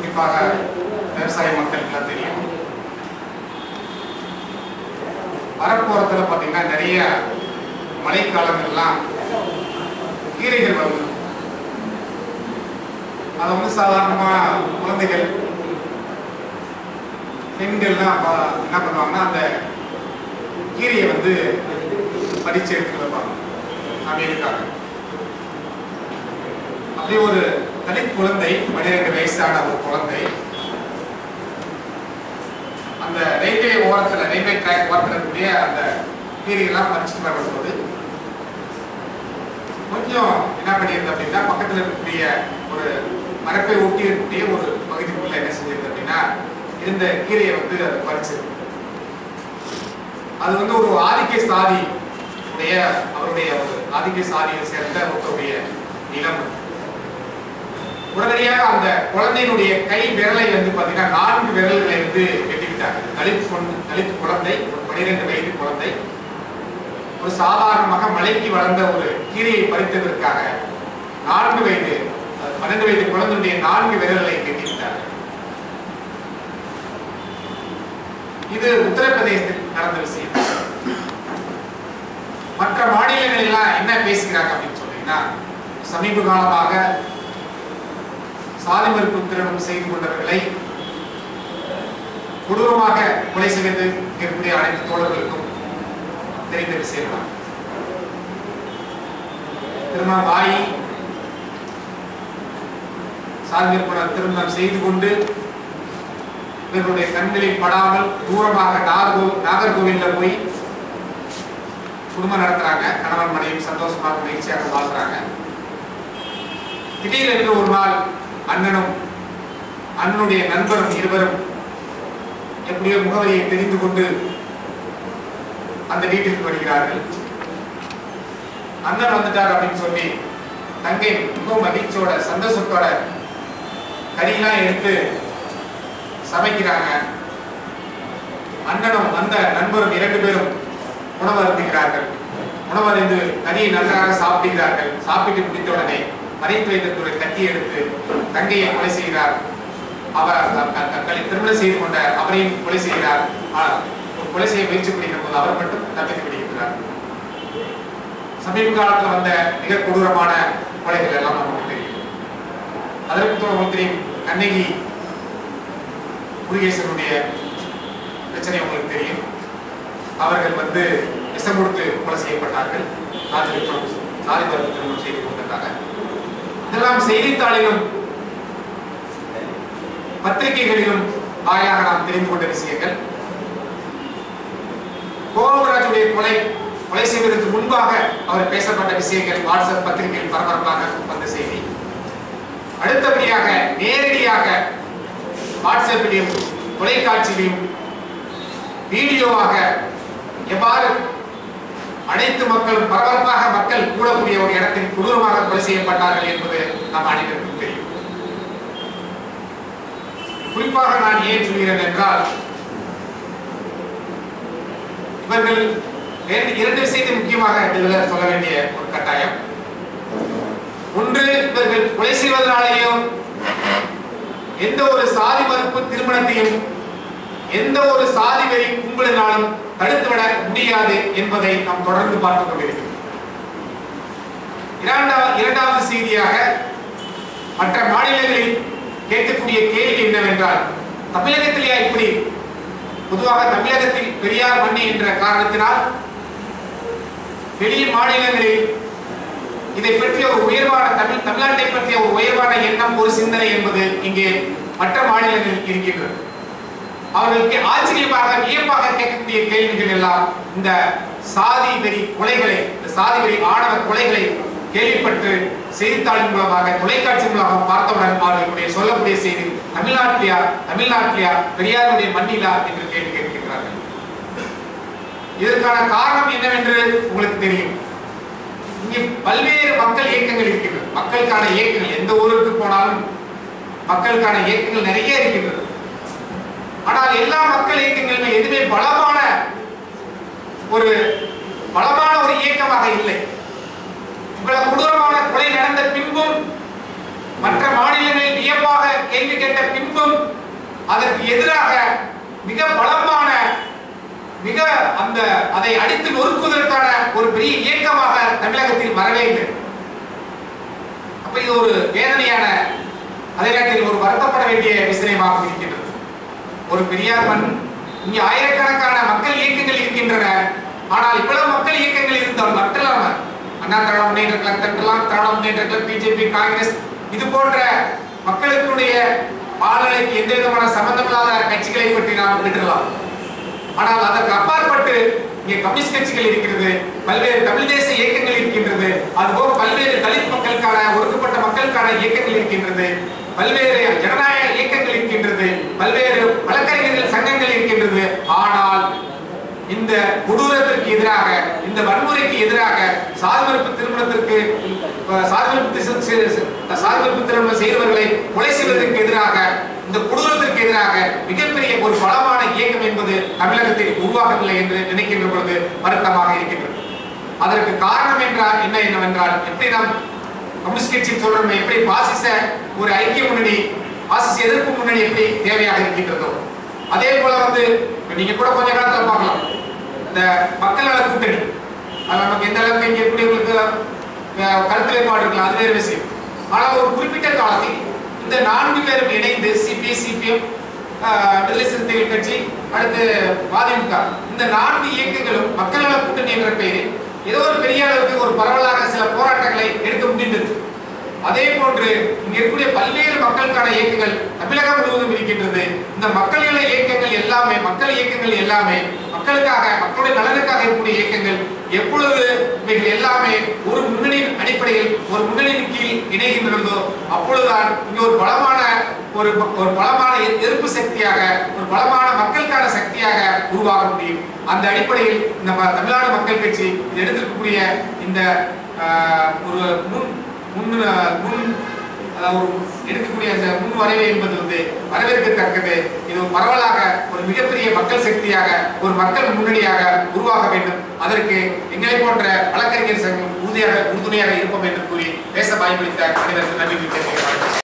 குறிப்பாக விவசாய மக்களுக்கெல்லாம் தெரியும் வரப்போறதுல பார்த்தீங்கன்னா நிறைய மழைக்காலங்கள்லாம் கீரைகள் வருது அதை வந்து சாதாரணமாக குழந்தைகள் பெண்கள்லாம் ப- என்ன பண்ணுவாங்கன்னா அந்த கீரையை வந்து பறிச்சு எடுத்துட்டு வருவாங்க சமையலுக்காக அப்படியே ஒரு தலித் குழந்தை பன்னிரெண்டு வயசான ஒரு குழந்தை அந்த ரயில்வே ஓரத்துல ரயில்வே ட்ராக் ஓரத்துல இருக்கக்கூடிய அந்த கீரையெல்லாம் பறிச்சுட்டு வரும்போது கொஞ்சம் என்ன பண்ணியிருந்தது அப்படின்னா பக்கத்துல இருக்கக்கூடிய ஒரு மரப்பை ஒட்டி இருக்கக்கூடிய ஒரு பகுதிக்குள்ள என்ன செஞ்சிருக்கு அப்படின்னா இருந்த கீரையை வந்து அதை பறிச்சிருக்கு அது வந்து ஒரு ஆதிக்க சாதி உடைய அவருடைய ஒரு ஆதிக்க சாதியை சேர்ந்த ஒருத்தருடைய நிலம் உடனடியாக அந்த குழந்தையினுடைய கை விரலை வந்து பாத்தீங்கன்னா நான்கு விரல்களை வந்து வெட்டிவிட்டாங்க தலித் பொண்ணு தலித் குழந்தை ஒரு பனிரெண்டு வயது குழந்தை ஒரு சாதாரணமாக மலைக்கு வளர்ந்த ஒரு கீரையை பறித்ததற்காக நான்கு வயது அஹ், பன்னெண்டு வயது குழந்தையுடைய நான்கு விரல்களை வெட்டிவிட்டாங்க இது உத்தரப்பிரதேசத்தில் நடந்த விஷயம் மற்ற மாநிலங்கள் எல்லாம் என்ன பேசுகிறாங்க அப்படின்னு சொன்னீங்கன்னா சமீப காலமாக சாதி மறுப்பு திருமணம் செய்து கொண்டவர்களை கொடூரமாக கொலை செய்வது இருக்கக்கூடிய அனைத்து தோழர்களுக்கும் தெரிந்த விஷயம் தான் திருமணம் ஆகி சாதி மறுப்பு திருமணம் செய்து கொண்டு இவர்களுடைய கண்களில் படாமல் தூரமாக நாகர்கோ நாகர்கோவில்ல போய் குடும்பம் நடத்துறாங்க கணவன் மனைவி சந்தோஷமாக மகிழ்ச்சியாக வாழ்றாங்க திடீரென்று ஒரு நாள் அண்ணனும் அண்ணனுடைய நண்பரும் இருவரும் எப்படியோ முகவரியை தெரிந்து கொண்டு அந்த வீட்டிற்கு வருகிறார்கள் அண்ணன் வந்துட்டார் அப்படின்னு சொல்லி தங்கை மிகவும் மகிழ்ச்சியோட சந்தோஷத்தோட கறியெல்லாம் எடுத்து சமைக்கிறாங்க அண்ணனும் அந்த நண்பரும் இரண்டு பேரும் உணவு அருந்துகிறார்கள் உணவு அறிந்து கறியை நன்றாக சாப்பிடுகிறார்கள் சாப்பிட்டு முடித்த உடனே மறைத்து வைத்திருக்கிற கத்தி எடுத்து தங்கையை கொலை செய்கிறார் அவர் த- த- தங்களை திருமணம் செய்து கொண்ட அவரையும் கொலை செய்கிறார் ஆனால் ஒரு கொலை செய்ய முயற்சி பண்ணுகிற போது அவர் மட்டும் தப்பித்து விடுகிறார் சமீப காலத்தில் வந்த மிக கொடூரமான கொலைகள் எல்லாம் நமக்கு தெரியும் அதற்கு பிறகு உங்களுக்கு தெரியும் கண்ணகி முருகேசனுடைய பிரச்சனை உங்களுக்கு தெரியும் அவர்கள் வந்து விஷம் கொடுத்து கொலை செய்யப்பட்டார்கள் சாதி திருமணம் சாதி மறுப்பு திருமணம் செய்து கொண்டிருந்தாங்க இதெல்லாம் செய்தித்தாளிலும் பத்திரிகைகளிலும் வாயிலாக நாம் தெரிந்து கொண்ட விஷயங்கள் கோபராஜுடைய கொலை கொலை செய்வதற்கு முன்பாக அவர் பேசப்பட்ட விஷயங்கள் வாட்ஸ்அப் பத்திரிகையில் பரபரப்பாக வந்த செய்தி அடுத்தபடியாக நேரடியாக வாட்ஸ்அப்பிலும் தொலைக்காட்சியிலும் வீடியோவாக எவ்வாறு அனைத்து மக்களும் பரபரப்பாக மக்கள் கூடக்கூடிய ஒரு இடத்தில் கொடூரமாக கொலை செய்யப்பட்டார்கள் என்பது நம் அனைவருக்கும் தெரியும் குறிப்பாக நான் ஏன் சொல்கிறேன் என்றால் இவர்கள் இரண்டு இரண்டு விஷயத்தை முக்கியமாக இதுல சொல்ல வேண்டிய ஒரு கட்டாயம் ஒன்று இவர்கள் கொலை செய்வதனாலேயோ எந்த ஒரு சாதி மறுப்பு திருமணத்தையும் எந்த ஒரு சாதி வெறி கும்பலினாலும் தடுத்துவிட முடியாது என்பதை நாம் தொடர்ந்து பார்த்துக் கொண்டிருக்கிறோம் இரண்டாவது இரண்டாவது செய்தியாக மற்ற மாநிலங்களில் கேட்கக்கூடிய கேள்வி என்னவென்றால் தமிழகத்திலேயா இப்படி பொதுவாக தமிழகத்தில் பெரியார் மண்ணி என்ற காரணத்தினால் வெளி மாநிலங்களில் இதை பற்றிய ஒரு உயர்வான தமிழ் தமிழ்நாட்டை பற்றிய ஒரு உயர்வான எண்ணம் ஒரு சிந்தனை என்பது இங்கே மற்ற மாநிலங்களில் இருக்கின்றது அவர்களுக்கு ஆச்சரியமாக வியப்பாக கேட்கக்கூடிய கேள்விகள் எல்லாம் இந்த சாதி வெறி கொலைகளை இந்த சாதி வெறி ஆணவ கொலைகளை கேள்விப்பட்டு செய்தித்தாளின் மூலமாக தொலைக்காட்சி மூலமாக பார்த்தவுடன் அவர்களுடைய சொல்லக்கூடிய செய்தி தமிழ்நாட்டிலையா தமிழ்நாட்டிலையா பெரியாருடைய மண்ணிலா என்று கேள்வி கேட்கின்றார்கள் இதற்கான காரணம் என்னவென்று உங்களுக்கு தெரியும் இங்கே பல்வேறு மக்கள் இயக்கங்கள் இருக்கின்றன மக்களுக்கான இயக்கங்கள் எந்த ஊருக்கு போனாலும் மக்களுக்கான இயக்கங்கள் நிறைய இருக்கின்றது ஆனால் எல்லா மக்கள் இயக்கங்களுமே எதுவுமே பலமான ஒரு பலமான ஒரு இயக்கமாக இல்லை இவ்வளவு கொடூரமான கொலை நடந்த பின்பும் மற்ற மாநிலங்களில் வியப்பாக கேள்வி கேட்ட பின்பும் அதற்கு எதிராக மிக பலமான மிக அந்த அதை அடித்து நொறுக்குவதற்கான ஒரு பெரிய இயக்கமாக தமிழகத்தில் வரவே இல்லை அப்ப இது ஒரு வேதனையான அதே நேரத்தில் ஒரு வருத்தப்பட வேண்டிய விஷயமாக இருக்கின்றது ஒரு பெரியார் மண் இங்கே ஆயிரக்கணக்கான மக்கள் இயக்கங்கள் இருக்கின்றன ஆனால் இவ்வளவு மக்கள் இயக்கங்கள் இருந்தால் மட்டும் அண்ணா திராவிட முன்னேற்ற கழகம் தட்டலாம் திராவிட முன்னேற்ற கழகம் பிஜேபி காங்கிரஸ் இது போன்ற மக்களுடைய பாலனைக்கு எந்த விதமான சம்பந்தமில்லாத கட்சிகளை பற்றி நாம் விட்டுறலாம் ஆனால் அதற்கு அப்பாற்பட்டு இங்கே கம்யூனிஸ்ட் கட்சிகள் இருக்கிறது பல்வேறு தமிழ் தேச இயக்கங்கள் இருக்கின்றது அதுபோக பல்வேறு தலித் மக்களுக்கான ஒடுக்கப்பட்ட மக்களுக்கான இயக்கங்கள் இருக்கின்றது பல்வேறு ஜனநாயக இயக்கங்கள் இருக்கின்றது பல்வேறு வழக்கறிஞர்கள் சங்கங்கள் இருக்கின்றது ஆனால் இந்த கொடூரத்திற்கு எதிராக இந்த வன்முறைக்கு எதிராக சாதிமறுப்பு திருமணத்திற்கு அஹ், சாதிமறுப்பு திச- சி- சி- சாதிமறுப்பு திருமணம் செய்தவர்களை கொலை செய்வதற்கு எதிராக இந்த கொடூரத்திற்கு எதிராக மிகப்பெரிய ஒரு பலமான இயக்கம் என்பது தமிழகத்தில் உருவாகவில்லை என்று நினைக்கின்ற பொழுது வருத்தமாக இருக்கின்றது அதற்கு காரணம் என்றால் என்ன என்னவென்றால் எப்படி நாம் கம்யூனிஸ்ட் கட்சி சொல்றோம் எப்படி பாசிச ஒரு ஐக்கிய முன்னணி பாசிச எதிர்ப்பு முன்னணி எப்படி தேவையாக இருக்கின்றதோ அதே போல வந்து இப்ப நீங்க கூட கொஞ்ச காலத்துல பார்க்கலாம் இந்த மக்கள் நல கூட்டணி அது நமக்கு எந்த அளவுக்கு இங்க இருக்கக்கூடியவங்களுக்கு அஹ், கருத்து வேறுபாடு இருக்கலாம் அது வேறு விஷயம் ஆனால் ஒரு குறிப்பிட்ட காலத்தில் இந்த நான்கு பேரும் இணைந்து சிபி சிபிஎம் விடுதலை சிறுத்தைகள் கட்சி அடுத்து மதிமுக இந்த நான்கு இயக்கங்களும் மக்கள் நல கூட்டணி என்ற பெயரில் ஏதோ ஒரு பெரிய அளவுக்கு ஒரு பரவலாக சில போராட்டங்களை எடுக்க முடிந்தது அதே போன்று இங்க இருக்கக்கூடிய பல்வேறு மக்களுக்கான இயக்கங்கள் தமிழகம் முழுவதும் இருக்கின்றது இந்த மக்கள் நல இயக்கங்கள் எல்லாமே மக்கள் இயக்கங்கள் எல்லாமே மக்களுக்காக மக்களுடைய நலனுக்காக இருக்கக்கூடிய இயக்கங்கள் எப்பொழுது இவைகள் எல்லாமே ஒரு முன்னணியின் அடிப்படையில் ஒரு முன்னணியின் கீழ் இணைகின்றதோ அப்பொழுதுதான் இங்க ஒரு பலமான ஒரு ஒரு பலமான எ- எதிர்ப்பு சக்தியாக ஒரு பலமான மக்களுக்கான சக்தியாக உருவாக முடியும் அந்த அடிப்படையில் நம்ம தமிழ்நாடு மக்கள் கட்சி இது எடுத்திருக்கக்கூடிய இந்த ஆஹ், ஒரு முன் முன் முன் அதாவது ஒரு எடுக்கக்கூடிய அந்த முன் வரைவு என்பது வந்து வரவேற்கத்தக்கது இது ஒரு பரவலாக ஒரு மிகப்பெரிய மக்கள் சக்தியாக ஒரு மக்கள் முன்னணியாக உருவாக வேண்டும் அதற்கு எங்களை போன்ற வழக்கறிஞர் சங்கம் உறுதியாக உறுதுணையாக இருப்போம் என்று கூறி பேச வாய்ப்பளித்த அனைவருக்கும் நன்றி தெரிவிக்கிறேன்